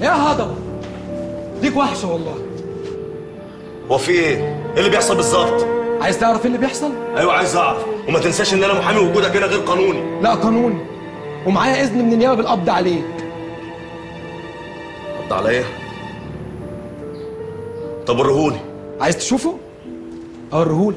يا هضبه ليك وحشه والله هو في ايه؟ ايه اللي بيحصل بالظبط؟ عايز تعرف ايه اللي بيحصل ايوه عايز اعرف وما تنساش ان انا محامي وجودك هنا غير قانوني لا قانوني ومعايا اذن من النيابه بالقبض عليك قبض عليا طب وريهوني عايز تشوفه اوريهولك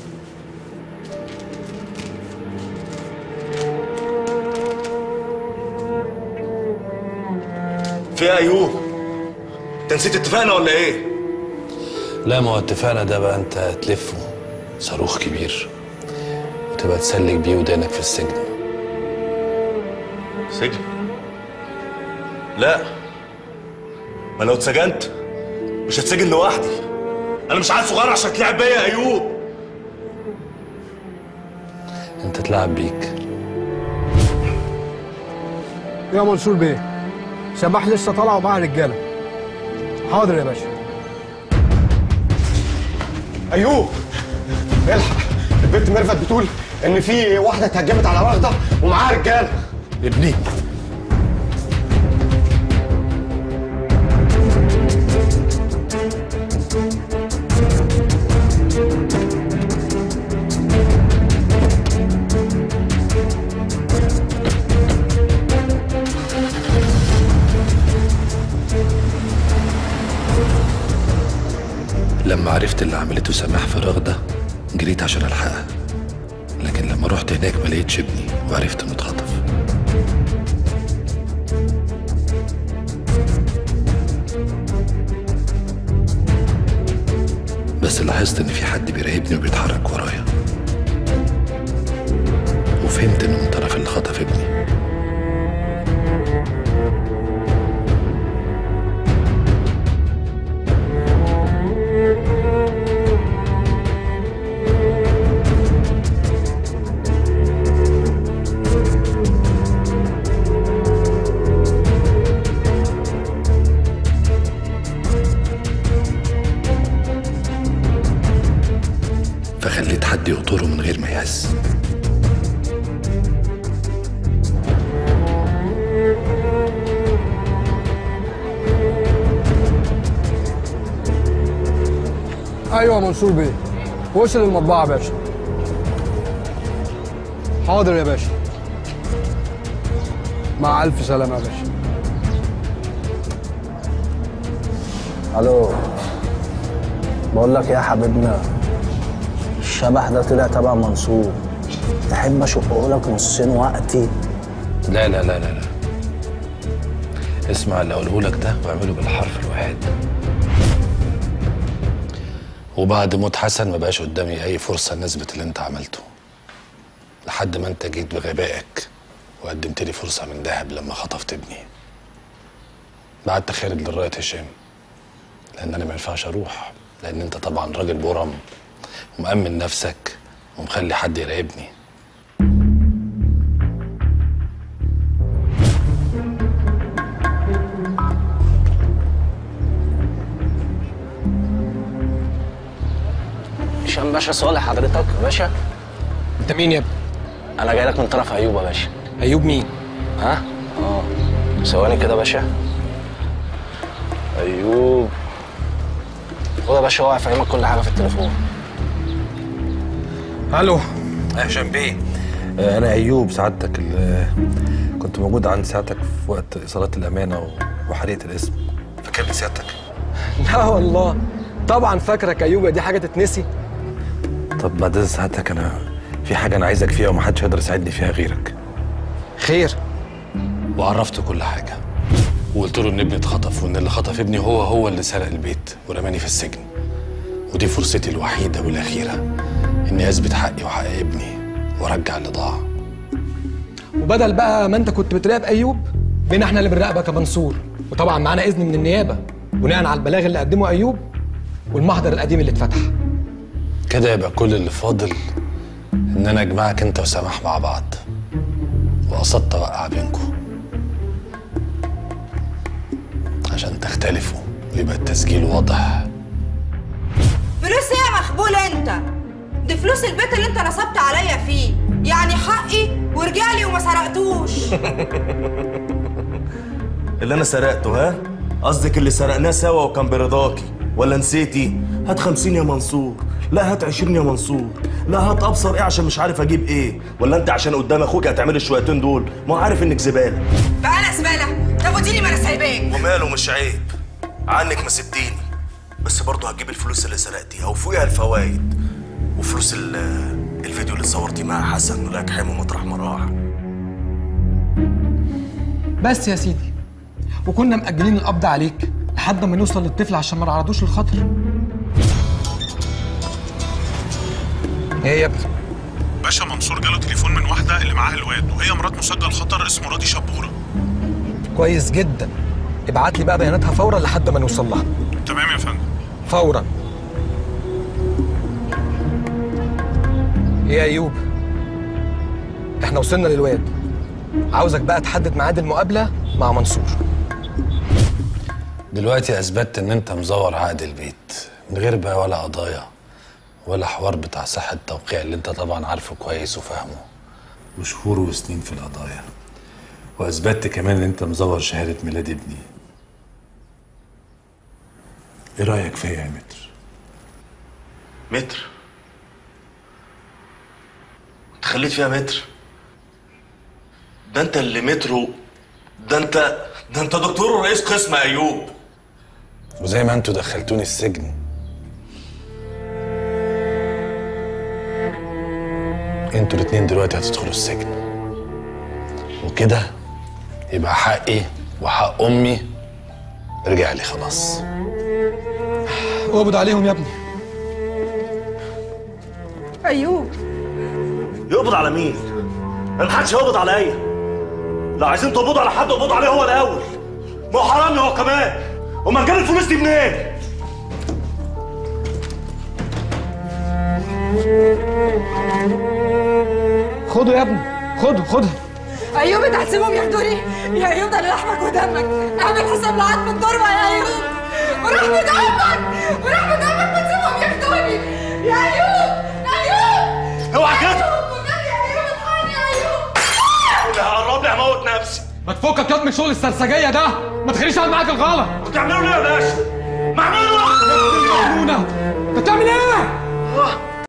في ايه يا ايوب؟ انت نسيت اتفقنا ولا ايه؟ لا ما هو اتفقنا ده بقى انت تلفه صاروخ كبير وتبقى تسلك بيه ودانك في السجن سجن لا ما لو اتسجنت مش هتسجن لوحدي انا مش عيل صغير عشان تلعب بيا يا ايوب انت تلعب بيك يا منصور بيه سماح لسه طالع ومعاه رجاله حاضر يا باشا ايوب الحق البنت ميرفت بتقول ان في واحده اتهجمت على رغده ومعاها رجاله ابني لما عرفت اللي عملته سماح في رغدة جريت عشان الحقها لكن لما رحت هناك ما لقيتش ابني وعرفت انه اتخطف بس لاحظت ان في حد بيراقبني وبيتحرك ورايا وفهمت انه من طرف اللي خطف ابني فخليت حد يقطره من غير ما يحس ايوه يا منصور بيه وصل المطبعه يا باشا حاضر يا باشا مع الف سلامه يا باشا الو بقول لك إيه يا حبيبنا الشبح ده طلع تبع منصور تحب اشقه لك نصين وقتي لا لا لا لا لا اسمع اللي اقوله لك ده واعمله بالحرف الواحد وبعد موت حسن ما بقاش قدامي اي فرصه نثبت اللي انت عملته لحد ما انت جيت بغبائك وقدمت لي فرصه من ذهب لما خطفت ابني بعت خالد للرايه هشام لان انا ما ينفعش اروح لان انت طبعا راجل برم ومأمن نفسك ومخلي حد يراقبني هشام باشا صالح حضرتك يا باشا انت مين يا ابني انا جاي لك من طرف ايوب يا باشا ايوب مين ها اه ثواني كده يا باشا ايوب خد يا باشا هو هيفهمك كل حاجه في التليفون الو يا هشام بيه آه، انا ايوب سعادتك اللي كنت موجود عند سعادتك في وقت ايصالات الامانه و- وحريقه الاسم فاكر سيادتك لا والله طبعا فاكرك ايوب دي حاجه تتنسي طب بعد إذن سعادتك انا في حاجه انا عايزك فيها ومحدش هيقدر يساعدني فيها غيرك خير وعرفته كل حاجه وقلت له ان ابني اتخطف وان اللي خطف ابني هو هو اللي سرق البيت ورماني في السجن ودي فرصتي الوحيده والاخيره اني اثبت حقي وحق ابني وارجع اللي ضاع وبدل بقى ما انت كنت بتراقب ايوب بينا احنا اللي بنراقبك يا منصور وطبعا معانا اذن من النيابه بناء على البلاغ اللي قدمه ايوب والمحضر القديم اللي اتفتح كده يبقى كل اللي فاضل ان انا اجمعك انت وسماح مع بعض وقصدت اوقع بينكم عشان تختلفوا ويبقى التسجيل واضح فلوس ايه يا مخبول انت دي فلوس البيت اللي انت نصبت عليا فيه يعني حقي ورجالي وما سرقتوش اللي انا سرقته ها قصدك اللي سرقناه سوا وكان برضاكي ولا نسيتي هات خمسين يا منصور لا هات عشرين يا منصور لا هات ابصر ايه عشان مش عارف اجيب ايه ولا انت عشان قدام اخوك هتعملي الشويتين دول ما هو عارف انك زباله بقى انا زباله طب وديني ما انا سايباك وماله مش عيب عنك ما سبتيني بس برضه هتجيب الفلوس اللي سرقتيها وفوقها الفوايد وفلوس ال- الفيديو اللي صورتي مع حسن ولاك حمو مطرح ما راح بس يا سيدي وكنا مأجلين القبض عليك لحد ما نوصل للطفل عشان ما نعرضوش للخطر ايه يا ابني باشا منصور جاله تليفون من واحدة اللي معاها الواد وهي مرات مسجل خطر اسمه راضي شبورة كويس جدا ابعت لي بقى بياناتها فورا لحد ما نوصل لها تمام يا فندم فورا ايه يا ايوب احنا وصلنا للواد عاوزك بقى تحدد ميعاد المقابله مع منصور دلوقتي اثبتت ان انت مزور عقد البيت من غير بقى ولا قضايا ولا حوار بتاع صحة التوقيع اللي انت طبعا عارفه كويس وفاهمه وشهور وسنين في القضايا واثبتت كمان ان انت مزور شهادة ميلاد ابني ايه رأيك فيا يا متر؟ متر انت خليت فيها متر ده انت اللي مترو ده انت ده انت دكتور ورئيس قسم يا ايوب وزي ما انتوا دخلتوني السجن انتوا الاتنين دلوقتي هتدخلوا السجن وكده يبقى حقي وحق امي رجع لي خلاص اقبض عليهم يا ابني ايوب يقبض على مين؟ ما حدش هيقبض عليا لو عايزين تقبضوا على حد اقبضوا عليه هو الاول ما هو حرامي هو كمان امال جاب الفلوس دي منين؟ خده يا ابني خده خده ايوب انت هتسيبهم ياخدوني يا ايوب ده لحمك ودمك اعمل حساب لعاد من تربه يا ايوب ورحمة امك ورحمة امك ما تسيبهم ياخدوني يا ايوب ايوب اوعى كده ايوب والنبي يا ايوب الحقني يا ايوب اللي هقرب لي هموت نفسي ما تفكك ياض من شغل السرسجيه ده ما تخليش اعمل معاك الغلط بتعملوا ليه يا باشا؟ معمولوا مجنونه انت بتعمل ايه؟ آه،